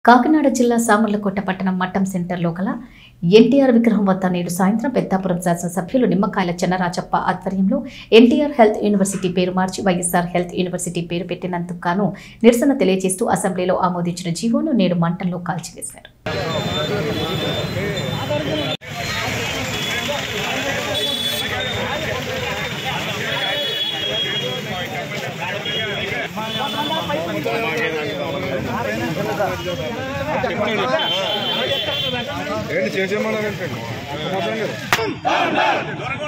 కాకినాడ జిల్లా సామర్లకోట పట్టణం మట్టం సెంటర్లో గల ఎన్టీఆర్ విగ్రహం వద్ద నేడు సాయంత్రం పెద్దాపురం శాసనసభ్యులు నిమ్మకాయల చెన్నరాజప్ప ఆధ్వర్యంలో ఎన్టీఆర్ హెల్త్ యూనివర్సిటీ పేరు మార్చి వైఎస్ఆర్ హెల్త్ యూనివర్సిటీ పేరు పెట్టినందుకు గాను నిరసన తెలియజేస్తూ అసెంబ్లీలో ఆమోదించిన జీవోను నేడు మంటంలో కాల్చివేశారు ఏంటి చేసేమన్నా వెళ్ళిపోయింది పోతాం కదా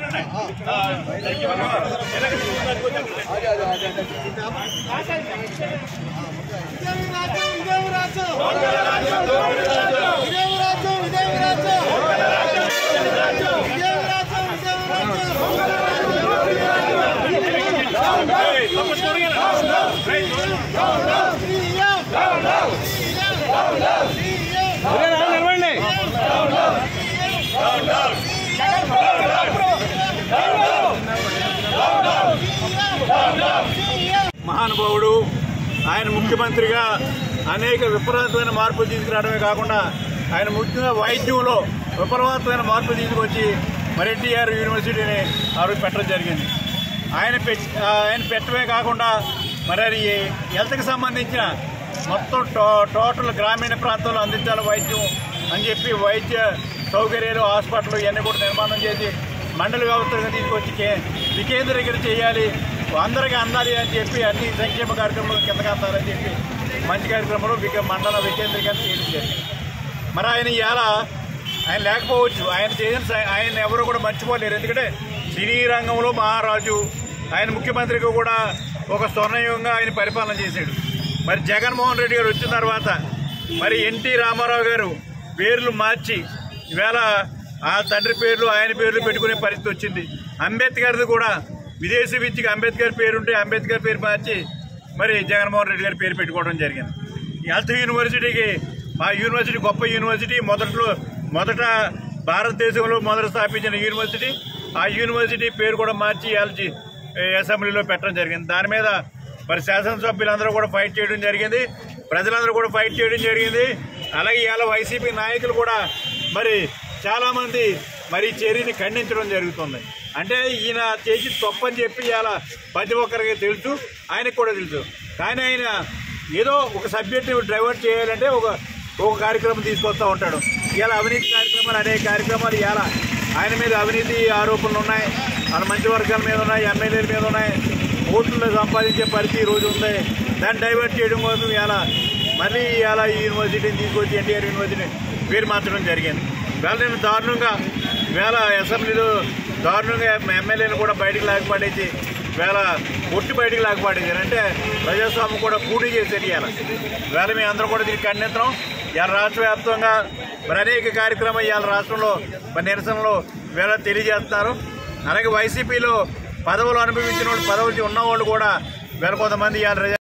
మహానుభావుడు ఆయన ముఖ్యమంత్రిగా అనేక విపరీతమైన మార్పులు తీసుకురావడమే కాకుండా ఆయన ముఖ్యంగా వైద్యంలో విపరీతమైన మార్పులు తీసుకొచ్చి మరి ఎన్టీఆర్ యూనివర్సిటీని ఆ రోజు పెట్టడం జరిగింది ఆయన పెట్- ఆయన పెట్టడమే కాకుండా మరి అది హెల్త్కి సంబంధించిన మొత్తం టో టోటల్ గ్రామీణ ప్రాంతాల్లో అందించాలి వైద్యం అని చెప్పి వైద్య సౌకర్యాలు హాస్పిటల్ ఇవన్నీ కూడా నిర్మాణం చేసి మండల వ్యవస్థగా తీసుకొచ్చి కే- వికేంద్రీకరణ చేయాలి అందరికీ అందాలి అని చెప్పి అన్ని సంక్షేమ కార్యక్రమాలు కిందకి అందాలని చెప్పి మంచి కార్యక్రమంలో విక మండల వికేంద్రీకరణ చేయడం జరిగింది మరి ఆయన ఇవాళ ఆయన లేకపోవచ్చు ఆయన చేసిన స- ఆయన ఎవరు కూడా మర్చిపోలేరు ఎందుకంటే సినీ రంగంలో మహారాజు ఆయన ముఖ్యమంత్రిగా కూడా ఒక స్వర్ణయుగంగా ఆయన పరిపాలన చేశాడు మరి జగన్మోహన్ రెడ్డి గారు వచ్చిన తర్వాత మరి ఎన్టీ రామారావు గారు పేర్లు మార్చి ఈవేళ ఆ తండ్రి పేర్లు ఆయన పేర్లు పెట్టుకునే పరిస్థితి వచ్చింది అంబేద్కర్ది కూడా విదేశీ విద్యకి అంబేద్కర్ పేరుంటే అంబేద్కర్ పేరు మార్చి మరి జగన్మోహన్ రెడ్డి గారి పేరు పెట్టుకోవడం జరిగింది ఈ హెల్త్ యూనివర్సిటీకి మా యూనివర్సిటీ గొప్ప యూనివర్సిటీ మొదట్లో మొదట భారతదేశంలో మొదట స్థాపించిన యూనివర్సిటీ ఆ యూనివర్సిటీ పేరు కూడా మార్చి ఎల్జీ అసెంబ్లీలో పెట్టడం జరిగింది దాని మీద మరి శాసనసభ్యులందరూ కూడా ఫైట్ చేయడం జరిగింది ప్రజలందరూ కూడా ఫైట్ చేయడం జరిగింది అలాగే ఇవాళ వైసీపీ నాయకులు కూడా మరి చాలామంది మరి ఈ చర్యని ఖండించడం జరుగుతుంది అంటే ఈయన చేసి తప్పని చెప్పి ఇవాళ ప్రతి ఒక్కరికి తెలుసు ఆయనకు కూడా తెలుసు కానీ ఆయన ఏదో ఒక సబ్జెక్ట్ని డైవర్ట్ చేయాలంటే ఒక ఒక కార్యక్రమం తీసుకొస్తూ ఉంటాడు ఇలా అవినీతి కార్యక్రమాలు అనేక కార్యక్రమాలు ఇవాళ ఆయన మీద అవినీతి ఆరోపణలు ఉన్నాయి మన మంచి వర్గాల మీద ఉన్నాయి ఎమ్మెల్యేల మీద ఉన్నాయి ఓట్లు సంపాదించే పరిస్థితి ఈ రోజు ఉంది దాన్ని డైవర్ట్ చేయడం కోసం ఇలా మళ్ళీ ఇలా ఈ యూనివర్సిటీని తీసుకొచ్చి ఎన్టీఆర్ యూనివర్సిటీ పేరు మార్చడం జరిగింది వేళ నేను దారుణంగా వేళ అసెంబ్లీలో దారుణంగా ఎమ్మెల్యేలు కూడా బయటకు లేకపోడేసి వేళ ఒట్టి బయటకు లేకపోడేది అంటే ప్రజాస్వామ్యం కూడా కూడి చేసేది ఇవాళ వేళ మీ అందరూ కూడా దీనికి ఖండిస్తున్నాం ఇవాళ రాష్ట్ర వ్యాప్తంగా మరి అనేక కార్యక్రమాలు ఇవాళ రాష్ట్రంలో మరి నిరసనలు వేళ తెలియజేస్తున్నారు అలాగే వైసీపీలో పదవులు అనుభవించిన వాళ్ళు పదవులు ఉన్నవాళ్ళు కూడా వేల కొంతమంది ఇవాళ